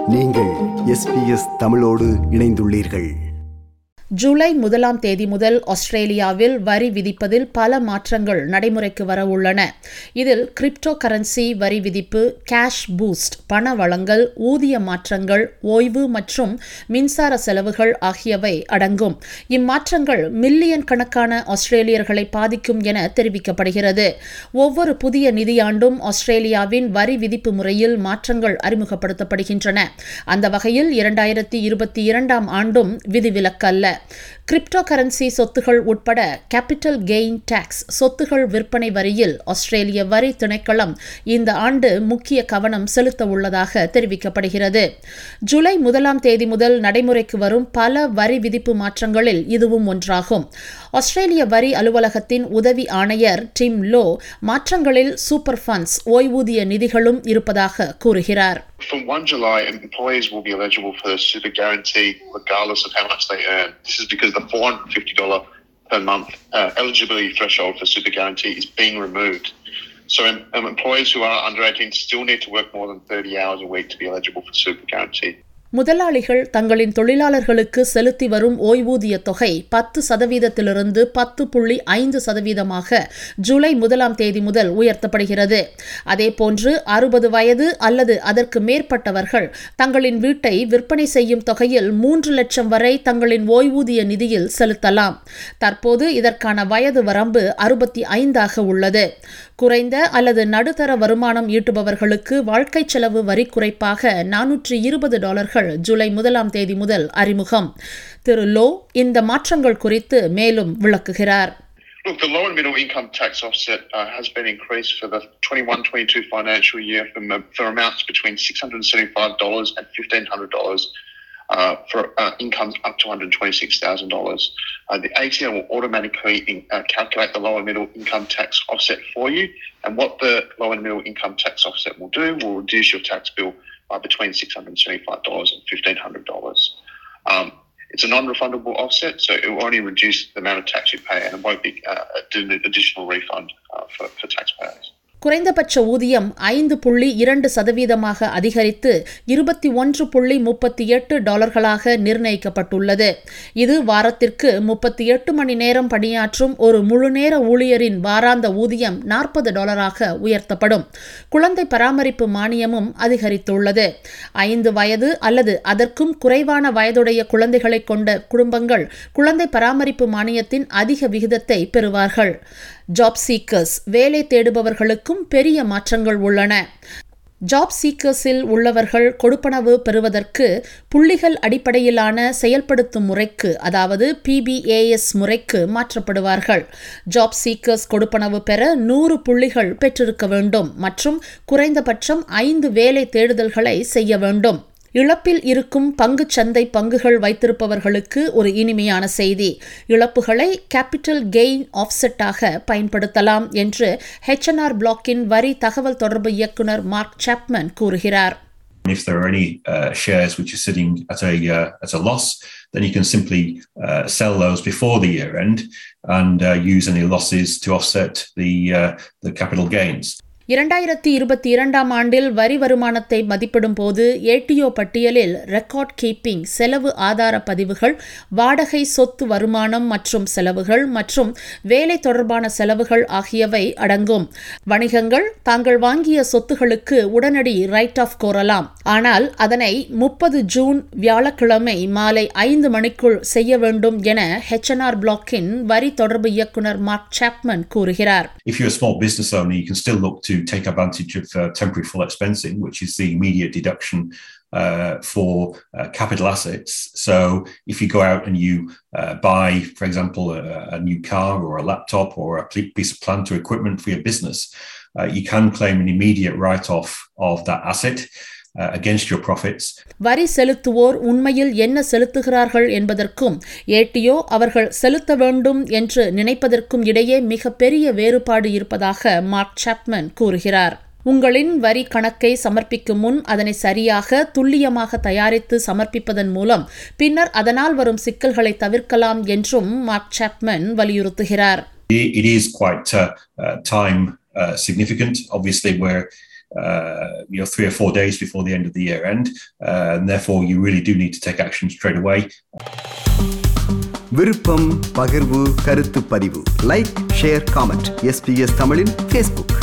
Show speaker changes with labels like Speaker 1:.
Speaker 1: நீங்கள் எஸ்பிஎஸ் தமிழோடு இணைந்துள்ளீர்கள்
Speaker 2: ஜூலை முதலாம் தேதி முதல் ஆஸ்திரேலியாவில் வரி விதிப்பதில் பல மாற்றங்கள் நடைமுறைக்கு வர உள்ளன இதில் கிரிப்டோ கரன்சி வரி விதிப்பு கேஷ் பூஸ்ட் பண வழங்கல் ஊதிய மாற்றங்கள் ஓய்வு மற்றும் மின்சார செலவுகள் ஆகியவை அடங்கும் இம்மாற்றங்கள் மில்லியன் கணக்கான ஆஸ்திரேலியர்களை பாதிக்கும் என தெரிவிக்கப்படுகிறது ஒவ்வொரு புதிய நிதியாண்டும் ஆஸ்திரேலியாவின் வரி விதிப்பு முறையில் மாற்றங்கள் அறிமுகப்படுத்தப்படுகின்றன அந்த வகையில் இரண்டாயிரத்தி இருபத்தி இரண்டாம் ஆண்டும் விதிவிலக்கல்ல கிரிப்டோ கரன்சி சொத்துகள் உட்பட கேபிட்டல் கெயின் டாக்ஸ் சொத்துகள் விற்பனை வரியில் ஆஸ்திரேலிய வரி திணைக்களம் இந்த ஆண்டு முக்கிய கவனம் செலுத்த உள்ளதாக தெரிவிக்கப்படுகிறது ஜூலை முதலாம் தேதி முதல் நடைமுறைக்கு வரும் பல வரி விதிப்பு மாற்றங்களில் இதுவும் ஒன்றாகும் ஆஸ்திரேலிய வரி அலுவலகத்தின் உதவி ஆணையர் டிம் லோ மாற்றங்களில் சூப்பர் ஃபண்ட்ஸ் ஓய்வூதிய நிதிகளும் இருப்பதாக கூறுகிறார்
Speaker 3: From 1 July, employees will be eligible for the super guarantee regardless of how much they earn. This is because the $450 per month uh, eligibility threshold for super guarantee is being removed. So um, um, employees who are under 18 still need to work more than 30 hours a week to be eligible for super guarantee.
Speaker 2: முதலாளிகள் தங்களின் தொழிலாளர்களுக்கு செலுத்தி வரும் ஓய்வூதிய தொகை பத்து சதவீதத்திலிருந்து பத்து புள்ளி ஐந்து சதவீதமாக ஜூலை முதலாம் தேதி முதல் உயர்த்தப்படுகிறது அதேபோன்று அறுபது வயது அல்லது அதற்கு மேற்பட்டவர்கள் தங்களின் வீட்டை விற்பனை செய்யும் தொகையில் மூன்று லட்சம் வரை தங்களின் ஓய்வூதிய நிதியில் செலுத்தலாம் தற்போது இதற்கான வயது வரம்பு அறுபத்தி ஐந்தாக உள்ளது குறைந்த அல்லது நடுத்தர வருமானம் ஈட்டுபவர்களுக்கு வாழ்க்கை செலவு வரி குறைப்பாக நானூற்றி இருபது டாலர்கள் ஜூலை முதலாம் தேதி முதல் அறிமுகம் திரு லோ இந்த மாற்றங்கள் குறித்து மேலும் விளக்குகிறார்
Speaker 3: Look, the low and middle income tax offset uh, has been increased for the 21-22 financial year for, for amounts between $675 and $1,500 uh, for uh, incomes up to $126,000. Uh, the ATO will automatically in, uh, calculate the low and middle income tax offset for you. And what the low and middle income tax offset will do will reduce your tax bill by between $675 and $1,500. Um, it's a non-refundable offset, so it will only reduce the amount of tax you pay and it won't be uh, an additional refund uh, for, for taxpayers.
Speaker 2: குறைந்தபட்ச ஊதியம் ஐந்து புள்ளி இரண்டு சதவீதமாக அதிகரித்து இருபத்தி ஒன்று புள்ளி முப்பத்தி எட்டு டாலர்களாக நிர்ணயிக்கப்பட்டுள்ளது இது வாரத்திற்கு முப்பத்தி எட்டு மணி நேரம் பணியாற்றும் ஒரு முழுநேர ஊழியரின் வாராந்த ஊதியம் நாற்பது டாலராக உயர்த்தப்படும் குழந்தை பராமரிப்பு மானியமும் அதிகரித்துள்ளது ஐந்து வயது அல்லது அதற்கும் குறைவான வயதுடைய குழந்தைகளை கொண்ட குடும்பங்கள் குழந்தை பராமரிப்பு மானியத்தின் அதிக விகிதத்தை பெறுவார்கள் ஜாப் சீக்கர்ஸ் வேலை தேடுபவர்களுக்கும் பெரிய மாற்றங்கள் உள்ளன ஜாப் சீக்கர்ஸில் உள்ளவர்கள் கொடுப்பனவு பெறுவதற்கு புள்ளிகள் அடிப்படையிலான செயல்படுத்தும் முறைக்கு அதாவது பிபிஏஎஸ் முறைக்கு மாற்றப்படுவார்கள் ஜாப் சீக்கர்ஸ் கொடுப்பனவு பெற நூறு புள்ளிகள் பெற்றிருக்க வேண்டும் மற்றும் குறைந்தபட்சம் ஐந்து வேலை தேடுதல்களை செய்ய வேண்டும் இழப்பில் இருக்கும் பங்கு சந்தை பங்குகள் வைத்திருப்பவர்களுக்கு ஒரு இனிமையான செய்தி இழப்புகளை கேபிட்டல் கெயின் ஆஃப்செட்டாக பயன்படுத்தலாம் என்று ஹெச்என்ஆர் பிளாக்கின் வரி தகவல் தொடர்பு இயக்குநர் மார்க் சாப்மன் கூறுகிறார்
Speaker 4: If there are any uh, shares which are sitting at a uh, at a loss, then you can simply uh, sell those before the year end and use any losses to offset the the capital gains.
Speaker 2: இரண்டாயிரத்தி இருபத்தி இரண்டாம் ஆண்டில் வரி வருமானத்தை மதிப்பிடும் போது ADO பட்டியலில் record keeping செலவு ஆதார பதிவுகள் வாடகை சொத்து வருமானம் மற்றும் செலவுகள் மற்றும் வேலை தொடர்பான செலவுகள் ஆகியவை அடங்கும் வணிகங்கள் தாங்கள் வாங்கிய சொத்துகளுக்கு உடனடி ரைட் ஆஃப் கோரலாம் ஆனால் அதனை முப்பது ஜூன் வியாழக்கிழமை மாலை ஐந்து மணிக்குள் செய்ய வேண்டும் என ஹெச்என்ஆர் பிளாக்கின் வரி தொடர்பு இயக்குநர் மார்க் சாப்மன் கூறுகிறார்
Speaker 4: If you're a small business owner, you can still look to take advantage of uh, temporary full expensing, which is the immediate deduction uh, for uh, capital assets. So if you go out and you buy, for example, a, a, new car or a laptop or a piece of plant or equipment for your business, you can claim an immediate write off of that asset. Uh, against your profits.
Speaker 2: வரி செலுத்துவோர் உண்மையில் என்ன செலுத்துகிறார்கள் என்பதற்கும் ADO அவர்கள் செலுத்த வேண்டும் என்று நினைப்பதற்கும் இடையே மிக பெரிய வேறுபாடு இருப்பதாக மார்க் சாப்மன் கூறுகிறார் உங்களின் வரி கணக்கை சமர்ப்பிக்கும் முன் அதனை சரியாக துல்லியமாக தயாரித்து சமர்ப்பிப்பதன் மூலம் பின்னர் அதனால் வரும் சிக்கல்களை தவிர்க்கலாம் என்றும் மார்க் சாப்மன் வலியுறுத்துகிறார்
Speaker 4: It is quite uh, uh, time significant. Obviously, we're uh, you know three or four days before the end of the year end, uh, and therefore you really do need to take action straight away.
Speaker 1: விருப்பம் பகிர்வு கருத்து பதிவு like share comment SBS தமிழின் Facebook